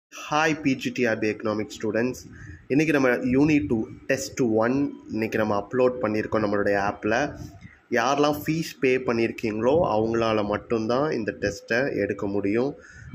hi PGTRB economic students இன்றைக்கி நம்ம unit two test one இன்றைக்கி நம்ம அப்லோட் பண்ணியிருக்கோம் நம்மளுடைய ஆப்பில் யாரெல்லாம் ஃபீஸ் பே பண்ணியிருக்கீங்களோ அவங்களால மட்டும்தான் இந்த டெஸ்ட்டை எடுக்க முடியும்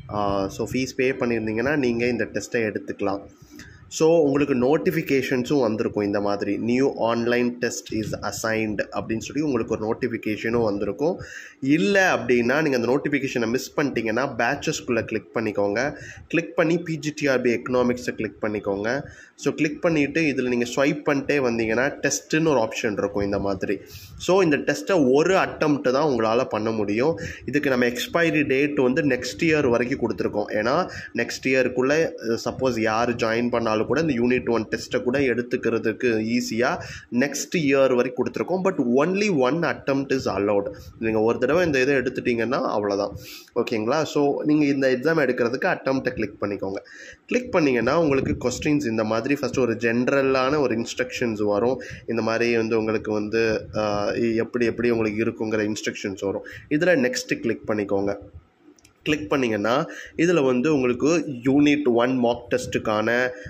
ஸோ ஃபீஸ் பே பண்ணியிருந்தீங்கன்னா நீங்கள் இந்த டெஸ்ட்டை எடுத்துக்கலாம் ஸோ உங்களுக்கு நோட்டிஃபிகேஷன்ஸும் வந்திருக்கும் இந்த மாதிரி new online test is assigned அப்படின்னு சொல்லி உங்களுக்கு ஒரு நோட்டிஃபிகேஷனும் வந்திருக்கும் இல்லை அப்படின்னா நீங்கள் அந்த நோட்டிஃபிகேஷனை மிஸ் பண்ணிட்டீங்கன்னா பேச்சஸ்குள்ளே கிளிக் பண்ணிக்கோங்க கிளிக் பண்ணி பிஜிடிஆர்பி எக்கனாமிக்ஸை கிளிக் பண்ணிக்கோங்க ஸோ கிளிக் பண்ணிவிட்டு இதில் நீங்கள் ஸ்வைப் பண்ணிட்டே வந்தீங்கன்னா டெஸ்ட்டுன்னு ஒரு ஆப்ஷன் இருக்கும் இந்த மாதிரி ஸோ இந்த டெஸ்ட்டை ஒரு அட்டம்ப்ட் தான் உங்களால் பண்ண முடியும் இதுக்கு நம்ம எக்ஸ்பைரி டேட் வந்து நெக்ஸ்ட் இயர் வரைக்கும் கொடுத்துருக்கோம் ஏன்னா நெக்ஸ்ட் இயருக்குள்ளே சப்போஸ் யார் ஜாயின் பண்ணாலும் கூட இந்த யூனிட் ஒன் டெஸ்ட்டை கூட எடுத்துக்கிறதுக்கு ஈஸியாக நெக்ஸ்ட் இயர் வரைக்கும் கொடுத்துருக்கோம் but only one attempt is allowed நீங்கள் ஒரு தடவை இந்த இதை எடுத்துட்டிங்கன்னா அவ்வளோதான் ஓகேங்களா ஸோ நீங்கள் இந்த எக்ஸாம் எடுக்கிறதுக்கு அட்டம்ப்டை கிளிக் பண்ணிக்கோங்க கிளிக் பண்ணிங்கன்னா உங்களுக்கு கொஸ்டின்ஸ் இந்த மாதிரி ஃபஸ்ட்டு ஒரு ஜென்ரலான ஒரு இன்ஸ்ட்ரக்ஷன்ஸ் வரும் இந்த மாதிரி வந்து உங்களுக்கு வந்து ஆஹ், எப்படி எப்படி உங்களுக்கு இருக்குங்கிற இன்ஸ்ட்ரக்ஷன்ஸ் வரும் இதில் நெக்ஸ்ட்டு கிளிக் பண்ணிக்கோங்க கிளிக் பண்ணிங்கன்னா இதில் வந்து உங்களுக்கு யூனிட் ஒன் மாக் டெஸ்ட்டுக்கான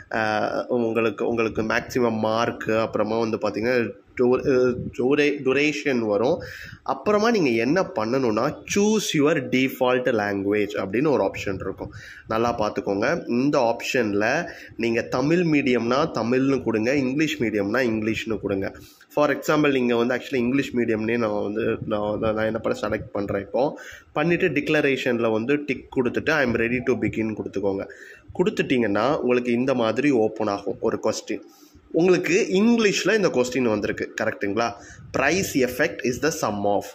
உங்களுக்கு உங்களுக்கு மேக்ஸிமம் மார்க்கு அப்புறமா வந்து பார்த்திங்கன்னா டூரே duration வரும் அப்புறமா நீங்கள் என்ன பண்ணணும்னா சூஸ் யுவர் டிஃபால்ட் லாங்குவேஜ் அப்படின்னு ஒரு ஆப்ஷன் இருக்கும் நல்லா பார்த்துக்கோங்க இந்த ஆப்ஷனில் நீங்கள் தமிழ் மீடியம்னா தமிழ்னு கொடுங்க இங்கிலீஷ் மீடியம்னா இங்கிலீஷ்னு கொடுங்க ஃபார் எக்ஸாம்பிள் நீங்கள் வந்து ஆக்சுவலி இங்கிலீஷ் மீடியம்னே நான் வந்து நான் வந்து நான் என்ன பண்ண செலக்ட் பண்ணுறேன் இப்போ பண்ணிவிட்டு டிக்ளரேஷனில் வந்து டிக் கொடுத்துட்டு I am ready to begin கொடுத்துக்கோங்க கொடுத்துட்டிங்கன்னா உங்களுக்கு இந்த மாதிரி ஓப்பன் ஆகும் ஒரு கொஸ்டின் உங்களுக்கு இங்கிலீஷில் இந்த கொஸ்டின் வந்திருக்கு கரெக்ட்டுங்களா price effect is the sum of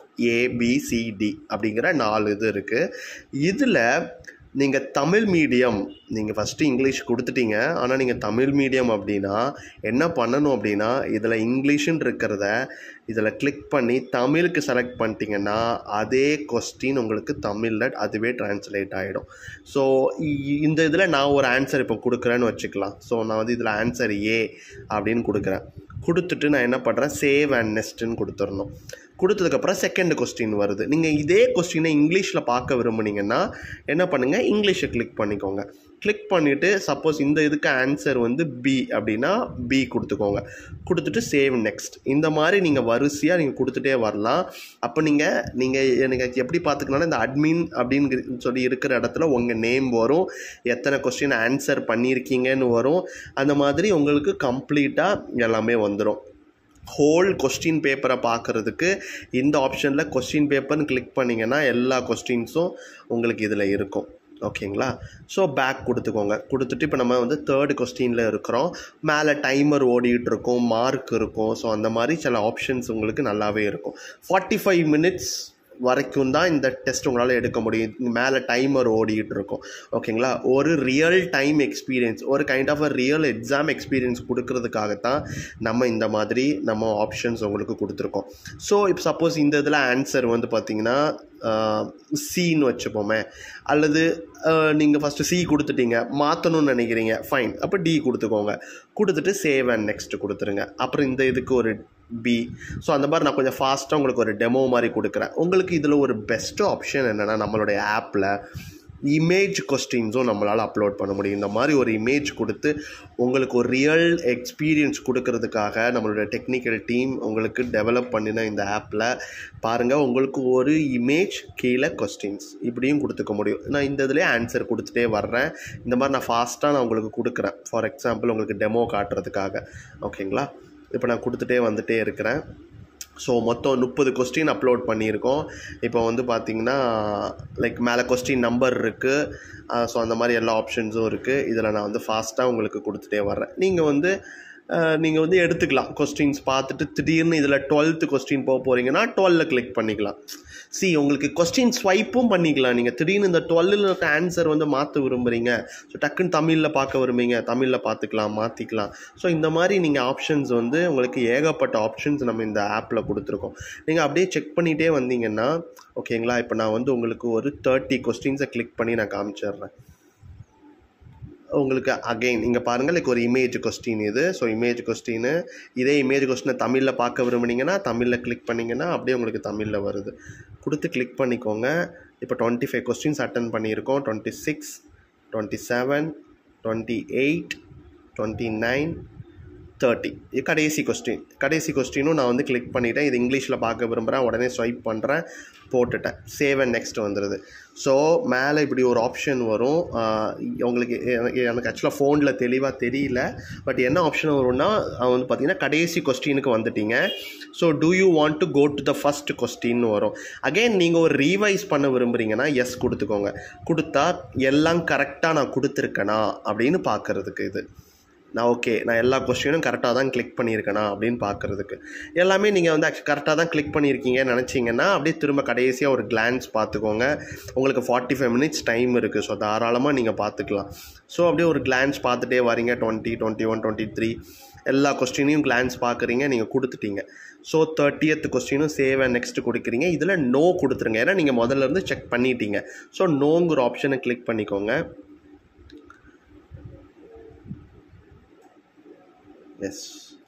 ABCD அப்படிங்கிற நாலு இது இருக்குது இதில் நீங்கள் தமிழ் மீடியம் நீங்கள் ஃபஸ்ட்டு இங்கிலீஷ் கொடுத்துட்டீங்க ஆனால் நீங்கள் தமிழ் மீடியம் அப்படின்னா என்ன பண்ணணும் அப்படின்னா இதில் இங்கிலீஷுன்னு இருக்கிறத இதில் கிளிக் பண்ணி தமிழுக்கு செலக்ட் பண்ணிட்டீங்கன்னா அதே கொஸ்டின் உங்களுக்கு தமிழில் அதுவே டிரான்ஸ்லேட் ஆகிடும் ஸோ இந்த இதில் நான் ஒரு ஆன்சர் இப்போ கொடுக்குறேன்னு வச்சுக்கலாம் ஸோ நான் வந்து இதில் ஆன்சர் ஏ அப்படின்னு கொடுக்குறேன் கொடுத்துட்டு நான் என்ன பண்ணுறேன் சேவ் அண்ட் நெஸ்ட்டுன்னு கொடுத்துடணும் கொடுத்ததுக்கப்புறம் செகண்ட் கொஸ்டின் வருது நீங்கள் இதே கொஸ்டினை இங்கிலீஷில் பார்க்க விரும்புனீங்கன்னா என்ன பண்ணுங்கள் இங்கிலீஷை கிளிக் பண்ணிக்கோங்க கிளிக் பண்ணிவிட்டு சப்போஸ் இந்த இதுக்கு ஆன்சர் வந்து பி அப்படின்னா பி கொடுத்துக்கோங்க கொடுத்துட்டு சேவ் நெக்ஸ்ட் இந்த மாதிரி நீங்கள் வரிசையாக நீங்கள் கொடுத்துட்டே வரலாம் அப்போ நீங்கள் நீங்கள் எனக்கு எப்படி பார்த்துக்கனாலும் இந்த அட்மின் அப்படின்னு சொல்லி இருக்கிற இடத்துல உங்கள் நேம் வரும் எத்தனை கொஸ்டின் ஆன்சர் பண்ணியிருக்கீங்கன்னு வரும் அந்த மாதிரி உங்களுக்கு கம்ப்ளீட்டாக எல்லாமே வந்துடும் ஹோல் கொஸ்டின் பேப்பரை பார்க்குறதுக்கு இந்த ஆப்ஷனில் கொஸ்டின் பேப்பர்னு கிளிக் பண்ணிங்கன்னா எல்லா கொஸ்டின்ஸும் உங்களுக்கு இதில் இருக்கும் ஓகேங்களா ஸோ பேக் கொடுத்துக்கோங்க கொடுத்துட்டு இப்போ நம்ம வந்து தேர்டு கொஸ்டினில் இருக்கிறோம் மேலே டைமர் ஓடிட்டு இருக்கும் மார்க் இருக்கும் ஸோ அந்த மாதிரி சில ஆப்ஷன்ஸ் உங்களுக்கு நல்லாவே இருக்கும் ஃபார்ட்டி ஃபைவ் மினிட்ஸ் வரைக்கும் தான் இந்த டெஸ்ட் உங்களால் எடுக்க முடியும் மேலே டைமர் ஓடிட்டு இருக்கும் ஓகேங்களா ஒரு ரியல் டைம் எக்ஸ்பீரியன்ஸ் ஒரு kind of a real exam experience கொடுக்கறதுக்காகத்தான் நம்ம இந்த மாதிரி நம்ம ஆப்ஷன்ஸ் உங்களுக்கு கொடுத்துருக்கோம் ஸோ இப்போ சப்போஸ் இந்த இதில் ஆன்சர் வந்து பார்த்தீங்கன்னா சின்னு வச்சுப்போமே அல்லது நீங்கள் ஃபஸ்ட்டு சி கொடுத்துட்டீங்க மாற்றணும்னு நினைக்கிறீங்க ஃபைன் அப்போ டி கொடுத்துக்கோங்க கொடுத்துட்டு சேவ் அண்ட் நெக்ஸ்ட் கொடுத்துருங்க அப்புறம் இந்த இதுக்கு ஒரு பி ஸோ அந்த மாதிரி நான் கொஞ்சம் ஃபாஸ்ட்டாக உங்களுக்கு ஒரு டெமோ மாதிரி கொடுக்குறேன் உங்களுக்கு இதில் ஒரு பெஸ்ட்டு ஆப்ஷன் என்னென்னா நம்மளுடைய ஆப்பில் இமேஜ் கொஸ்டின்ஸும் நம்மளால் அப்லோட் பண்ண முடியும் இந்த மாதிரி ஒரு இமேஜ் கொடுத்து உங்களுக்கு ஒரு ரியல் எக்ஸ்பீரியன்ஸ் கொடுக்கறதுக்காக நம்மளுடைய டெக்னிக்கல் டீம் உங்களுக்கு டெவலப் பண்ணின இந்த ஆப்பில் பாருங்கள் உங்களுக்கு ஒரு இமேஜ் கீழே கொஸ்டின்ஸ் இப்படியும் கொடுத்துக்க முடியும் நான் இந்த இதுலேயே ஆன்சர் கொடுத்துட்டே வர்றேன் இந்த மாதிரி நான் ஃபாஸ்ட்டாக நான் உங்களுக்கு கொடுக்குறேன் ஃபார் எக்ஸாம்பிள் உங்களுக்கு டெமோ காட்டுறதுக்காக ஓகேங்களா இப்போ நான் கொடுத்துட்டே வந்துட்டே இருக்கிறேன் ஸோ மொத்தம் முப்பது கொஸ்டின் அப்லோட் பண்ணியிருக்கோம் இப்போ வந்து பார்த்தீங்கன்னா லைக் மேலே கொஸ்டின் நம்பர் இருக்குது ஸோ அந்த மாதிரி எல்லா ஆப்ஷன்ஸும் இருக்குது இதில் நான் வந்து ஃபாஸ்ட்டாக உங்களுக்கு கொடுத்துட்டே வர்றேன் நீங்கள் வந்து நீங்கள் வந்து எடுத்துக்கலாம் கொஸ்டின்ஸ் பார்த்துட்டு திடீர்னு இதில் டுவெல்த்து கொஸ்டின் போக போகிறீங்கன்னா டுவெல்ல கிளிக் பண்ணிக்கலாம் சி உங்களுக்கு கொஸ்டின் ஸ்வைப்பும் பண்ணிக்கலாம் நீங்கள் திடீர்னு இந்த டுவெல்லில் இருக்க ஆன்சர் வந்து மாற்ற விரும்புகிறீங்க ஸோ டக்குன்னு தமிழில் பார்க்க விரும்புறீங்க தமிழில் பார்த்துக்கலாம் மாற்றிக்கலாம் ஸோ இந்த மாதிரி நீங்கள் ஆப்ஷன்ஸ் வந்து உங்களுக்கு ஏகப்பட்ட ஆப்ஷன்ஸ் நம்ம இந்த ஆப்பில் கொடுத்துருக்கோம் நீங்கள் அப்படியே செக் பண்ணிகிட்டே வந்தீங்கன்னா ஓகேங்களா இப்போ நான் வந்து உங்களுக்கு ஒரு தேர்ட்டி கொஸ்டின்ஸை கிளிக் பண்ணி நான் காமிச்சிடுறேன் உங்களுக்கு அகைன் இங்கே பாருங்கள் லைக் ஒரு இமேஜ் கொஸ்டின் இது ஸோ இமேஜ் கொஸ்டின் இதே இமேஜ் கொஸ்டினை தமிழில் பார்க்க விரும்புனீங்கன்னா தமிழில் கிளிக் பண்ணிங்கன்னா அப்படியே உங்களுக்கு தமிழில் வருது கொடுத்து கிளிக் பண்ணிக்கோங்க இப்போ டுவெண்ட்டி ஃபைவ் கொஸ்டின்ஸ் அட்டன் பண்ணியிருக்கோம் twenty six twenty seven twenty eight twenty nine thirty இது கடைசி கொஸ்டின் கடைசி கொஸ்டினும் நான் வந்து கிளிக் பண்ணிட்டேன் இது இங்கிலீஷில் பார்க்க விரும்புகிறேன் உடனே ஸ்வைப் பண்ணுறேன் போட்டுட்டேன் சேவ் அண்ட் நெக்ஸ்ட் வந்துடுது ஸோ மேலே இப்படி ஒரு ஆப்ஷன் வரும் ஆஹ் உங்களுக்கு எனக்கு எனக்கு ஆக்சுவலாக ஃபோனில் தெளிவாக தெரியல பட் என்ன ஆப்ஷன் வரும்னா அது வந்து பார்த்தீங்கன்னா கடைசி கொஸ்டினுக்கு வந்துட்டீங்க so do you want to go to the first question வரும் அகைன் நீங்கள் ஒரு ரீவைஸ் பண்ண விரும்புகிறீங்கன்னா எஸ் கொடுத்துக்கோங்க கொடுத்தா எல்லாம் கரெக்டாக நான் கொடுத்துருக்கேனா அப்படின்னு பார்க்குறதுக்கு இது நான் ஓகே நான் எல்லா கொஸ்டினும் கரெக்டாக தான் கிளிக் பண்ணியிருக்கேனா அப்படின்னு பார்க்குறதுக்கு எல்லாமே நீங்கள் வந்து ஆக்சுவலி கரெக்டாக தான் கிளிக் பண்ணியிருக்கீங்கன்னு நினச்சிங்கன்னா அப்படியே திரும்ப கடைசியாக ஒரு கிளான்ஸ் பார்த்துக்கோங்க உங்களுக்கு ஃபார்ட்டி ஃபைவ் மினிட்ஸ் டைம் இருக்குது ஸோ தாராளமாக நீங்கள் பார்த்துக்கலாம் ஸோ அப்படியே ஒரு கிளான்ஸ் பார்த்துட்டே வரீங்க twenty twenty one twenty three எல்லா கொஸ்டினையும் கிளான்ஸ் பார்க்குறீங்க நீங்கள் கொடுத்துட்டீங்க ஸோ தேர்ட்டியத் கொஸ்டினும் சேவ் அண்ட் நெக்ஸ்ட் கொடுக்குறீங்க இதில் நோ கொடுத்துருங்க ஏன்னா நீங்கள் முதல்ல இருந்து செக் பண்ணிட்டீங்க ஸோ நோங்கிற ஆப்ஷனை கிளிக் பண்ணிக்கோங்க எஸ்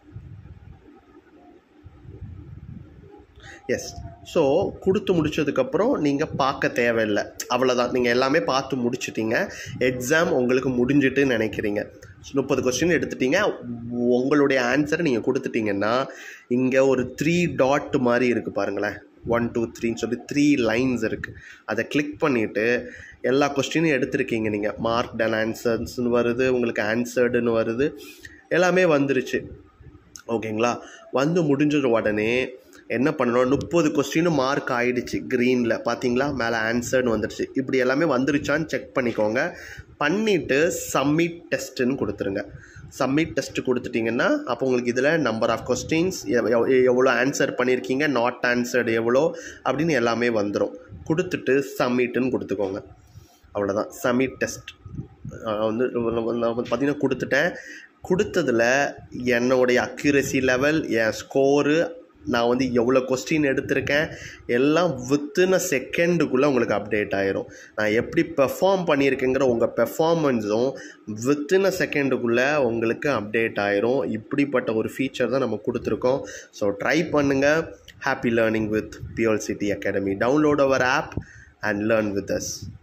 எஸ் ஸோ கொடுத்து முடிச்சதுக்கப்புறம் நீங்கள் பார்க்க தேவையில்லை அவ்வளோதான் நீங்கள் எல்லாமே பார்த்து முடிச்சிட்டீங்க எக்ஸாம் உங்களுக்கு முடிஞ்சிட்டுன்னு நினைக்கிறீங்க முப்பது கொஸ்டின் எடுத்துட்டீங்க உங்களுடைய ஆன்சரை நீங்கள் கொடுத்துட்டீங்கன்னா இங்கே ஒரு த்ரீ டாட் மாதிரி இருக்குது பாருங்களேன் ஒன் டூ த்ரீன்னு சொல்லி த்ரீ லைன்ஸ் இருக்குது அதை கிளிக் பண்ணிவிட்டு எல்லா கொஸ்டினும் எடுத்திருக்கீங்க நீங்கள் மார்க் டன் ஆன்சர்ஸ்னு வருது உங்களுக்கு ஆன்சர்டுன்னு வருது எல்லாமே வந்துருச்சு ஓகேங்களா வந்து முடிஞ்ச உடனே என்ன பண்ணணும் முப்பது கொஸ்டினும் மார்க் ஆயிடுச்சு க்ரீனில் பார்த்தீங்களா மேலே ஆன்சர்னு வந்துடுச்சு இப்படி எல்லாமே வந்துருச்சான்னு செக் பண்ணிக்கோங்க பண்ணிவிட்டு சப்மிட் டெஸ்ட்டுன்னு கொடுத்துருங்க சப்மிட் டெஸ்ட் கொடுத்துட்டிங்கன்னா அப்போ உங்களுக்கு இதில் நம்பர் ஆஃப் கொஸ்டின்ஸ் எவ்வளோ ஆன்சர் பண்ணியிருக்கீங்க நாட் ஆன்சர்டு எவ்வளோ அப்படின்னு எல்லாமே வந்துடும் கொடுத்துட்டு சப்மிட்டுன்னு கொடுத்துக்கோங்க அவ்வளோதான் சப்மிட் டெஸ்ட் வந்து நான் வந்து பார்த்தீங்கன்னா கொடுத்துட்டேன் கொடுத்ததில் என்னுடைய அக்யூரசி லெவல் என் ஸ்கோரு நான் வந்து எவ்வளோ கொஸ்டின் எடுத்திருக்கேன் எல்லாம் வித்தின் அ செகண்டுக்குள்ளே உங்களுக்கு அப்டேட் ஆயிரும் நான் எப்படி பெர்ஃபார்ம் பண்ணியிருக்கேங்கிற உங்கள் பெர்ஃபார்மன்ஸும் வித்தின் அ செகண்டுக்குள்ளே உங்களுக்கு அப்டேட் ஆயிரும் இப்படிப்பட்ட ஒரு ஃபீச்சர் தான் நம்ம கொடுத்துருக்கோம் ஸோ ட்ரை பண்ணுங்கள் happy learning with PL city academy download our app and learn with as